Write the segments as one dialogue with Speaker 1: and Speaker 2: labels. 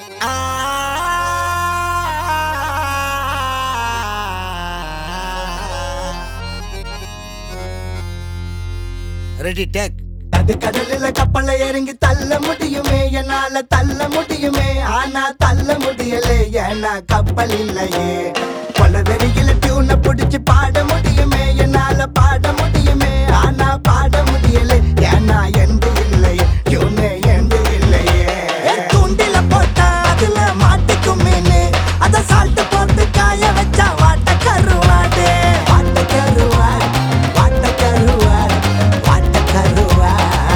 Speaker 1: ready take
Speaker 2: அது கடலில கப்பல்ல இறங்கி தள்ள முடியுமே என்னால தள்ள முடியுமே ஆனா தள்ள முடியலே ஏன்னா கப்பல் இல்லையே கொல வெறியில டியூனை புடிச்சு பாட முடியுமே என்னால பாட முடியுமே ஆனா பாட முடியலே ஏன்னா எந்த இல்லையே டியூனே எந்த இல்லையே தூண்டில போட்டா அதுல மாட்டிக்கும் மீனு அத சால்ட் போட்டு காய வச்சா வாட்ட கருவாடு வாட்ட கருவாடு வாட்ட கருவாடு வாட்ட கருவாடு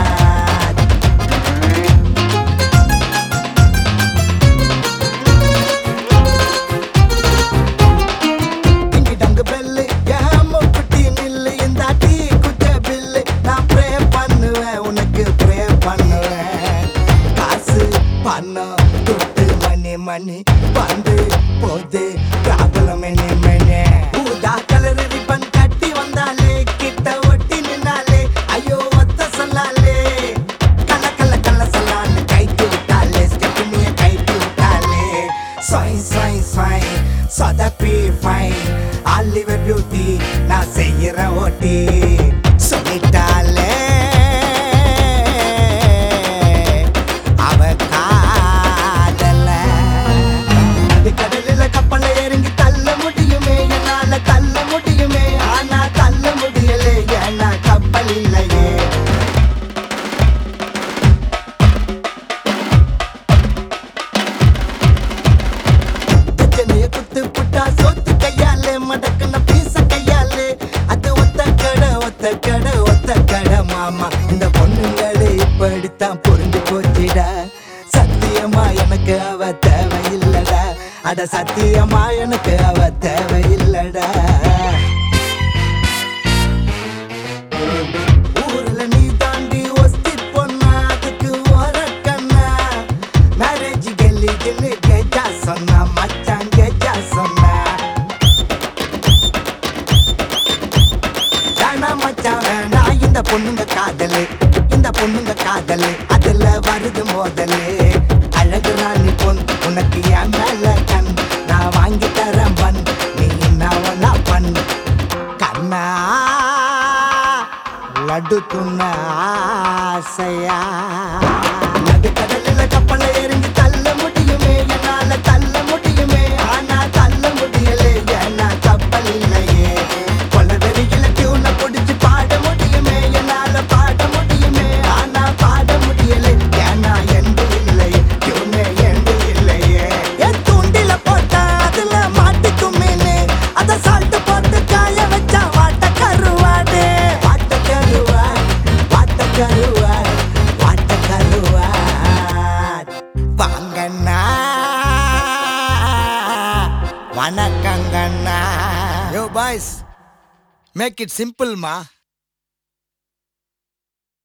Speaker 2: டிங்கி டங்கு பெல்லு ஏன் குட்டி நில்லு இந்த டீ குட்ட பில்லு நான் ப்ரே பண்ணுவேன் உனக்கு ப்ரே பண்ணுவேன் காசு பணம் துட்டு மணி மணி வந்து போது ப்ராப்ளம் மெனி மெனி ஊதா கலர் ரிப்பன் கட்டி வந்தாலே கிட்ட ஒட்டி நின்னாலே ஐயோ ஒத்த சொல்லாலே கல கல கல சொல்லான்னு கைட்டு விட்டாலே ஸ்டெப்னிய கைட்டு விட்டாலே சொய் சொய் சொய் சொதப்பி ஃபைன் ஆலிவர் பியூட்டி நான் செய்யற ஓட்டி சொல்லிட்டாலே அவ காதல அது கடலில கப்பல இறங்கி தள்ள முடியுமே என்னால தள்ள முடியுமே ஆனா தள்ள முடியலே ஏன்னா கப்பல் இல்லையே பிரச்சனைய குத்து புட்டா சோத்து கையாலே மடக்குன பீச கையாலே அது ஒத்த கடை ஒத்த கடை ஒத்த கடை மாமா இந்த பொண்ணுங்களே இப்படித்தான் புரிஞ்சு போச்சுடா சத்தியமா எனக்கு அவ தேவையில்லடா அட சத்தியமா எனக்கு அவ தேவையில்லடா ஊர்ல நீ தாண்டி ஒஸ்தி பொண்ணா அதுக்கு ஓரக்கண்ணா மேரேஜ் கெல்லி கில்லி கேஜா சொன்னா மச்சான் கேஜா சொன்னா வேணா மச்சான் வேணா இந்த பொண்ணுங்க காதலு இந்த பொண்ணுங்க காதலு அதுல வருது மோதலு அழகு ராணி பொன் உனக்கு என் மேல கண் நான் வாங்கி தரேன் பன் நீ நான் பண் கண்ணா லட்டு துண்ண ஆசையா நடு கடலில கப்பல இறங்கி தள்ள முடியுமே என்னால தள்ள முடியுமே ஆனா தள்ள முடியலே ஏன்னா கப்பல் இல்லையே கொல வெறியில டியூனை பிடிச்சு பாட முடியுமே என்னால பாட முடியுமே ஆனா பாட முடியலே ஏன்னா எந்த இல்லையே டியூனே எந்த இல்லையே என் தூண்டில போட்டா அதுல மாட்டிக்கும் மீனு அத சால்ட் போட்டு காய வச்சா வாட்ட கருவாடு வாட்ட கருவாடு வாட்ட கருவாடு வாட்ட கருவாடு வாங்கண்ணா வணக்கங்கண்ணா
Speaker 1: யோ பாய்ஸ் மேக் இட் சிம்பிள்மா